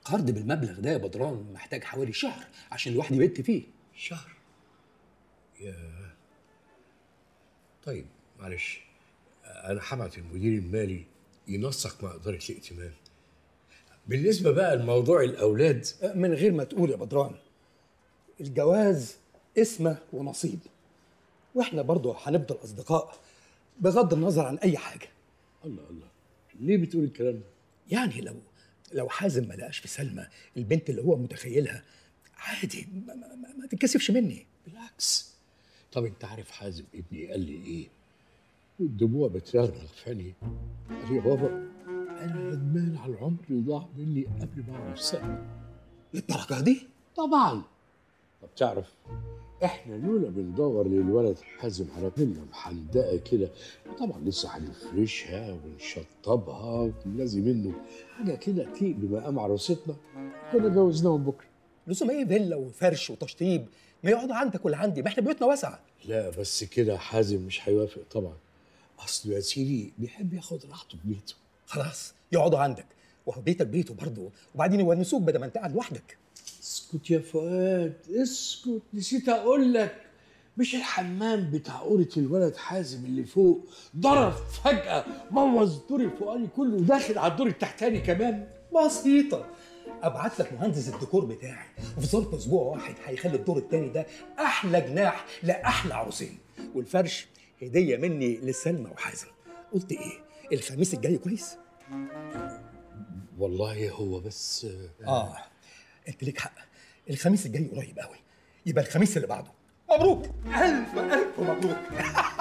قرض بالمبلغ ده يا بدران محتاج حوالي شهر عشان الواحد يبت فيه شهر يا طيب معلش انا هبعت المدير المالي ينسق مع اداره الائتمان بالنسبه بقى لموضوع الاولاد من غير ما تقول يا بدران الجواز اسمه ونصيب واحنا برضه هنفضل اصدقاء بغض النظر عن اي حاجه الله الله ليه بتقول الكلام ده يعني لو لو حازم ما لقاش في سلمى البنت اللي هو متخيلها عادي ما, ما, ما, ما تتكسفش مني بالعكس طب انت عارف حازم ابني قال لي ايه والدموع بترغرغ في عيني قال لي يا بابا انا ندمان على العمر اللي ضاع مني قبل ما اعرف سلمى للدرجه دي طبعا طب تعرف احنا لولا بندور للولد حازم على فيلا محندقه كده طبعا لسه هنفرشها ونشطبها ونلازم منه حاجه كده تليق بمقام عروستنا كنا جوزناهم بكره لزوم ايه فيلا وفرش وتشطيب ما يقعدوا عندك ولا عندي ما احنا بيوتنا واسعه لا بس كده حازم مش هيوافق طبعا اصله يا سيدي بيحب ياخد راحته في بيته خلاص يقعدوا عندك وهو بيتك بيته برضه وبعدين يونسوك بدل ما انت قاعد لوحدك اسكت يا فؤاد اسكت نسيت اقول لك مش الحمام بتاع قورة الولد حازم اللي فوق ضرب فجأة بوظ الدور الفوقاني كله وداخل على الدور التحتاني كمان بسيطه ابعت لك مهندس الديكور بتاعي وفي ظرف اسبوع واحد هيخلي الدور التاني ده احلى جناح لاحلى عروسين والفرش هديه مني لسلمى وحازم قلت ايه الخميس الجاي كويس والله هو بس اه انت ليك حق الخميس الجاي قريب قوي يبقى الخميس اللي بعده مبروك الف الف مبروك